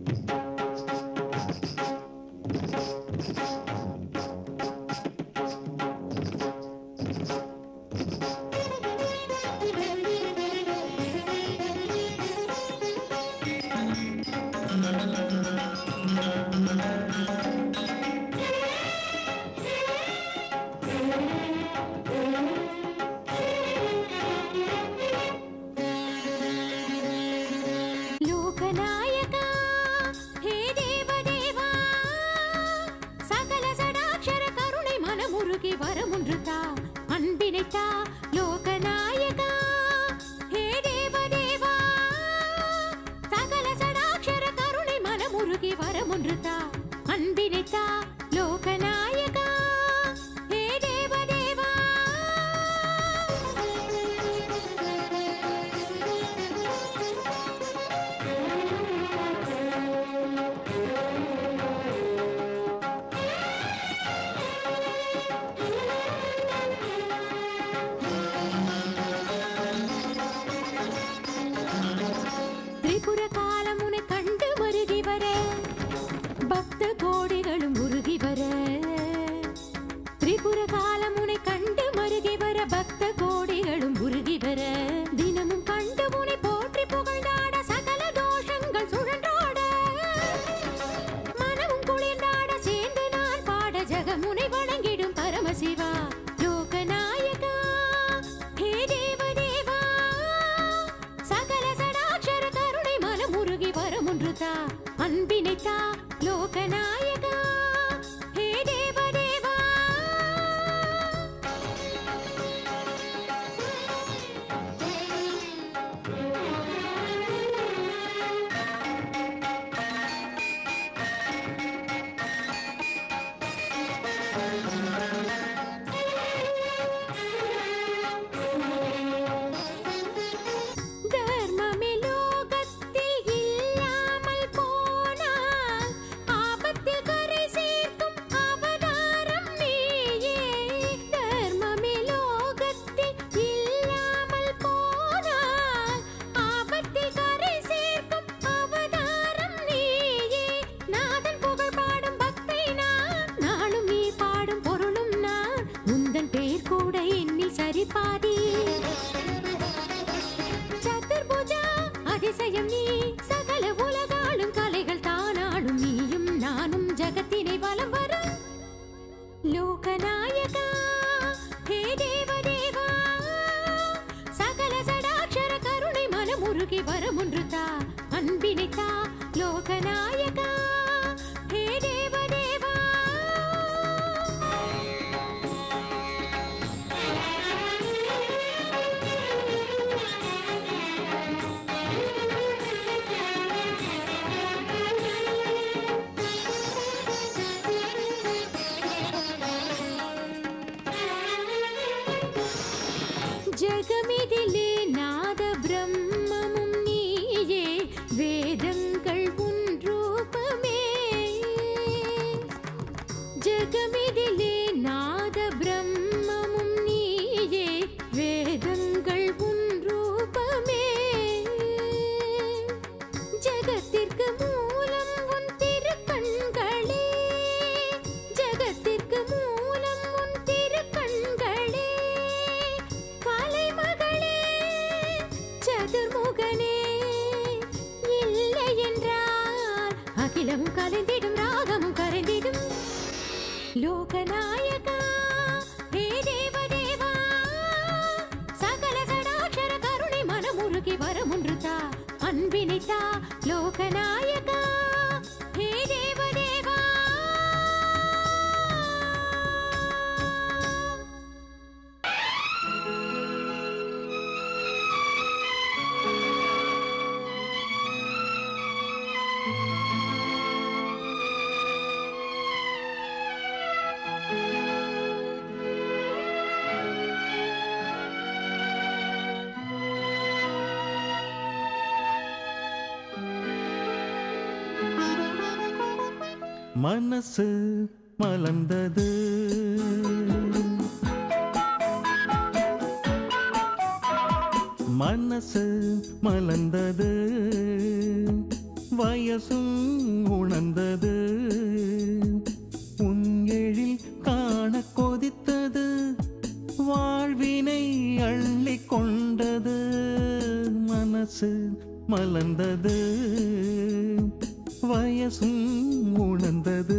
ಲೋಕನಾಯಕ ಹೇ ದೇವದೇವಾ சகல சடாட்சர கருணை மனமுருகி வரமுன்றுதா அன்பினைத்தா லோகநாயகா ஹே தேவதேவா சகல சடாட்சர கருணை மனமுருகி வரமுன்றுதா அன்பினைத்தா லோகநாயகா ஹே தேவதேவா திரிபுர காலம் உன்னை கண்டு வருகி வர பக்த கோடிகளும் உருகி வர திரிபுர காலம் உன்னை கண்டு மருகி வர பக்த கோடிகளும் உருகி வர தினமும் கண்டு உன்னை போற்றி புகழ்ந்தாட சகல தோஷங்கள் சுழன்றாட மனமும் குளிர்ந்தாட சேர்ந்து நான் பாட ஜெகமுனை வணங்கிடும் பரமசிவா லோகநாயகா ஹே தேவதேவா சகல சடாட்சர கருணை மனமுருகி வரமுன்றுதா அன்பினைத்தா லோகநாயகா ஹே தேவதேவா தர்மமே லோகத்தில் இல்லாமல் போனால் ஆபத்தில் கரை சேர்க்கும் அவதாரம் நீயே தர்மமே லோகத்தில் இல்லாமல் போனால் ஆபத்தில் கரை சேர்க்கும் அவதாரம் நீயே நாதன் புகழ் பாடும் பக்தை நான் நாளும் நீ பாடும் பொருளும் நான் உந்தன் பேர் கூட எண்ணில் சரிபாதி சதுர்புஜா அதிசயம் நீ சகல உலகாளும் கலைகள் தானாடும் நீயும் நானும் ஜகத்தினை வலம் வர லோகநாயகா ஹே தேவதேவா சகல சடாட்சர கருணை மனமுருகி வரமுன்றுதா அன்பினைத்தா லோகநாயகா ஹே தேவதேவா ஜகமிதிலே நாத பிரம்மமும் நீயே வேதங்கள் உன் ரூபமே ஜகமிதிலே நாத பிரம்மமும் நீயே வேதங்கள் உன் ரூபமே ஜகத்திற்கு மூலம் உன் திருக்கண்களே ஜகத்திற்கு மூலம் உன் திருக்கண்களே கலைமகளே சதுர்முகனே இல்லை என்றால் அகிலமும் கலைந்திடும் ராகமும் கரைந்திடும் லோகநாயகா ஹே தேவதேவா சகல சடாட்சர கருணை மனமுருகி வரமுன்றுதா அன்பினைத்தா லோகநாயகா ஹே தேவதேவா மனசு மலர்ந்தது மனசு மலர்ந்தது வய வயசும் உணர்ந்தது உன் எழில் காண கொதித்தது வாழ்வினை அள்ளி கொண்டது மனசு மலர்ந்தது வயசும் உணர்ந்தது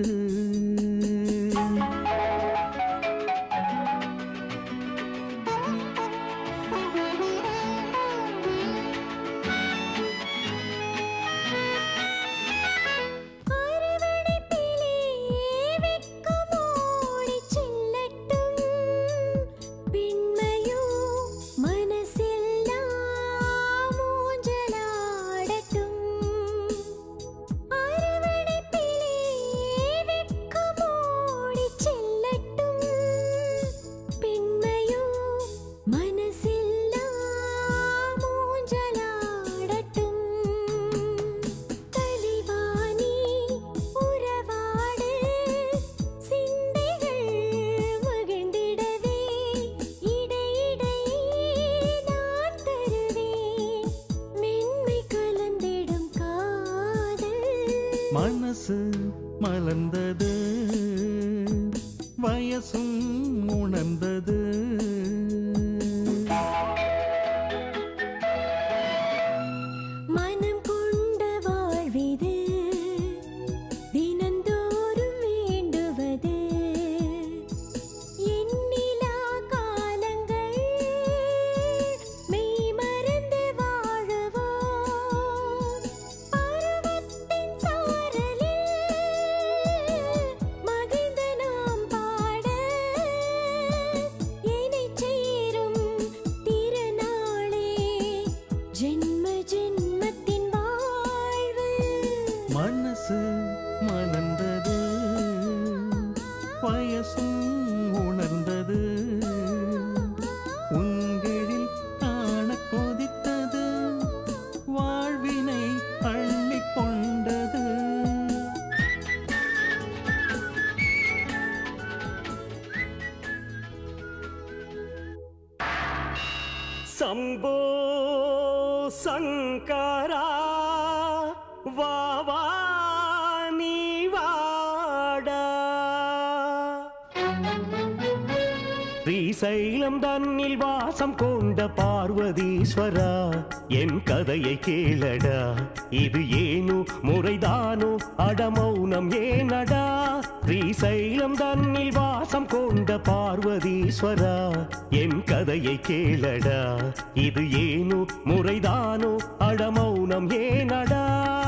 அரவணைப்பிலே வெட்கமோடிச் செல்லட்டும். பெண்மையோ மனசெல்லாம் ஊஞ்சலாடட்டும். அரவணைப்பிலே வெட்கமோடிச் செல்லட்டும். பெண்மையோ மனசெல்லாம் ஊஞ்சலாடட்டும். தலைவாணி உறவாடு சிந்தைகள் மகிழ்ந்திடவே இடையிடையே நான் தருவேன் மென்மை கலந்திடும் காதல் மனசு மலர்ந்தது வயசும் உணர்ந்தது மனம் கொண்ட வாழ்விது தினந்தோறும் வேண்டுவது எண்ணிலா காலங்கள் மெய் மறந்து வாழவோ பருவத்தின் சாரலில் மகிழ்ந்து நாம் பாட இணைச் சேரும் திருநாளே ஜென்ம ஜென்மத்தின் வாழ்வு மனசு மலர்ந்தது வயசும் உணர்ந்தது உங்களில் காண கொதித்தது வாழ்வினை அள்ளி கொண்டது சம்போ சங்கரா வாவா நீ வாடா ஸ்ரீசைலம் தன்னில் வாசம் கொண்ட பார்வதீஸ்வரா என் கதையை கேளடா இது ஏனோ முறைதானோ அடமௌனம் ஏனடா ஸ்ரீசைலம் தன்னில் வாசம் கொண்ட பார்வதீஸ்வரா என் கதையை கேளடா இது ஏனோ முறைதானோ அடமௌனம் ஏனடா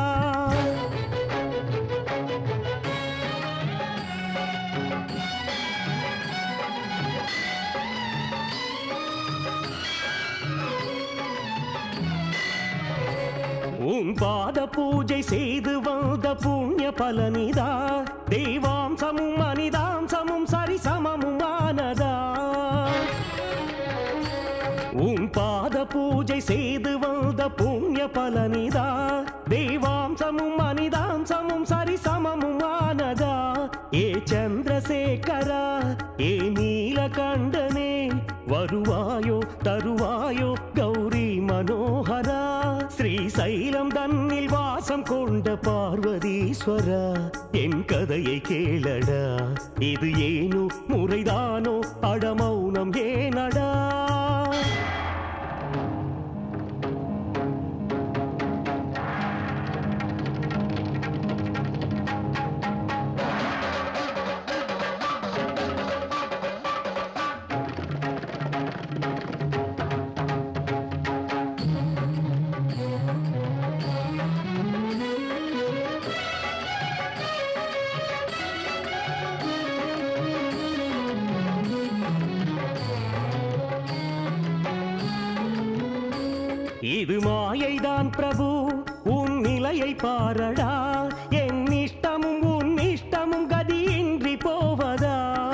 உன் பாத பூஜை செய்து வந்த புண்ணிய பலனிதா தெய்வாம்சமும் மனிதாம்சமும் சரிசமமும் ஆனதா உன் பாத பூஜை செய்து வந்த புண்ணிய பலனிதா தெய்வாம்சமும் மனிதாம்சமும் சரிசமமும் ஆனதா ஏ சந்திரசேகரா ஏ நீலகண்டனே வருவாயோ தருவாயோ கௌரி மனோகரா ஸ்ரீசைலம் தன்னில் வாசம் கொண்ட பார்வதீஸ்வரா என் கதையை கேளடா இது ஏனோ முறைதானோ அடமௌனம் ஏனடா இது மாயைதான் பிரபு உன் நிலையை பாரடா என் இஷ்டமும் உன் இஷ்டமும் கதியின்றி போவதா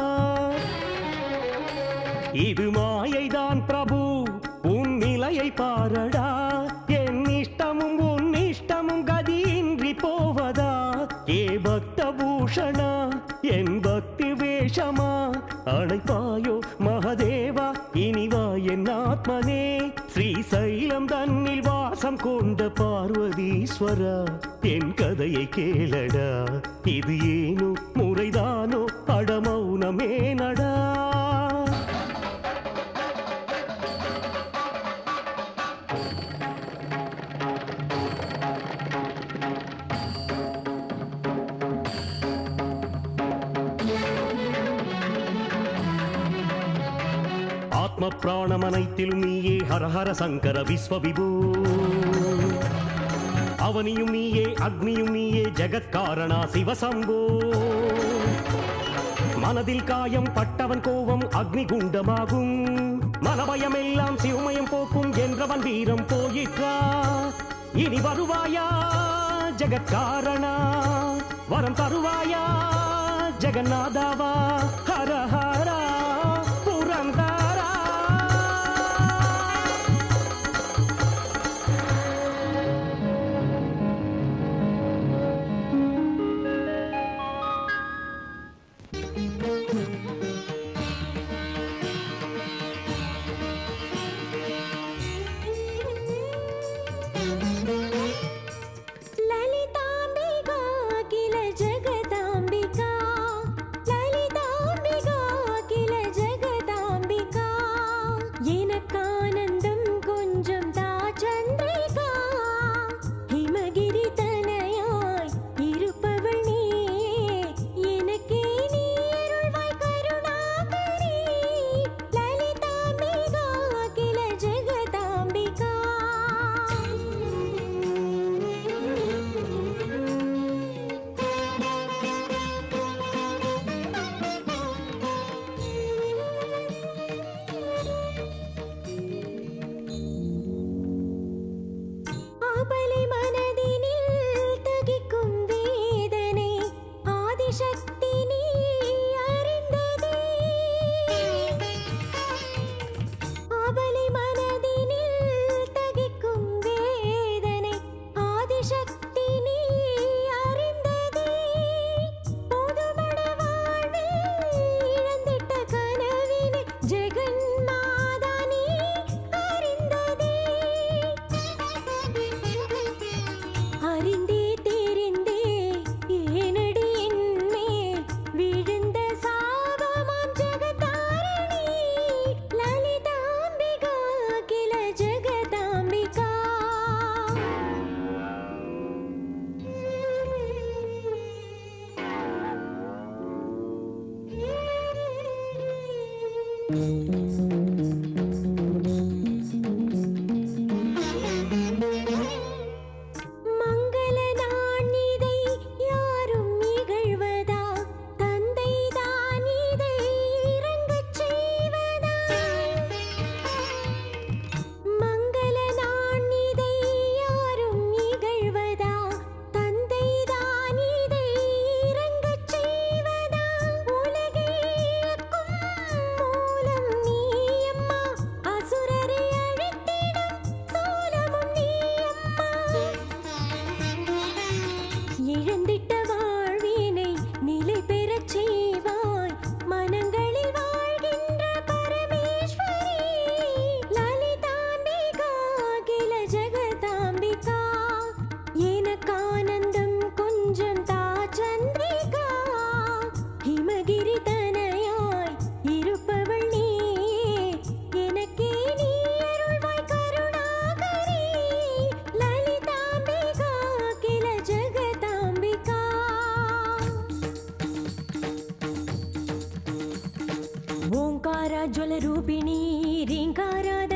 இது மாயைதான் பிரபு உன் நிலையை பாரடா என் இஷ்டமும் உன் இஷ்டமும் கதியின்றி போவதா ஏ பக்த பூஷணா என் பக்தி வேஷமா அழைப்பாயோ மகதேவா இனிவா என் ஆத்மனே ஸ்ரீசைலம் தன்னில் வாசம் கொண்ட பார்வதீஸ்வரா என் கதையை கேளடா இது ஏனோ முறைதானோ அடமௌனமே நடா ஆத்ம பிராணமனைத்திலும் நீயே ஹரஹர சங்கர விஸ்வவிபூ அவனியும் நீயே அக்னியும் நீயே ஜெகத்காரணா சிவசம்போ மனதில் காயம் பட்டவன் கோபம் அக்னி குண்டமாகும் மனபயம் எல்லாம் சிவமயம் போக்கும் என்றவன் வீரம் போயிற்றா இனி வருவாயா ஜெகத்காரணா வரம் தருவாயா ஜெகநாதாவா ஹர ஹரா புரந்தாரா லலிதாம்பிகா கில ஜெகதாம்பிகா லலிதாம்பிகா கில ஜெகதாம்பிகா எனக்கானந்தம் கொஞ்சம் தா சந்திரிகா ஹிமகிரி தனையாய் இருப்பவள் நீயே எனக்கே நீ அருள்வாய் கருணாகரி லலிதாம்பிகா கில ஜெகதாம்பிகா ஆபலை மனதினில் தகிக்கும் வேதனை ஆதிசக்தி நீ அறிந்ததே ஆபலை மனதினில் தகிக்கும் வேதனை ஆதிசக்தி நீ அறிந்ததே போதுமட வாழ்வில் இழந்திட்ட கனவினை ஜெகன்மாதா நீ அறிந்ததே அறிந்தே தெரிந்தே ஏனடி என்மேல் விழுந்த சாபமாம் ஜெகதாரணி லலிதாம்பிகா கில ஜெகதாம்பிகா மங்கள நாணிதை யாரும் இகழ்வதா தந்தை தான் இதை இறங்கச் செய்வதா மங்கள நாணிதை யாரும் இகழ்வதா தந்தை தான் இதை இறங்கச் செய்வதா உலகேக்கும் மூலம் நீ அம்மா அசுரரை அழித்திடும் சூலமும் நீ அம்மா இழந்திட்ட வாழ்வினை நிலை பெறச் செய்வாய் மனங்களில் வாழ்கின்ற பரமேஸ்வரி லலிதாம்பிகா கில ஜெகதாம்பிகா எனக்கானந்தம் கொஞ்சம் தா சந்திரிகா ஹிமகிரி தனையாய் இருப்பவள் நீயே எனக்கே நீ அருள்வாய் கருணாகரி லலிதாம்பிகா கில ஜெகதாம்பிகா ஓங்கார ஜுவல ரூபிணி ரீங்காராத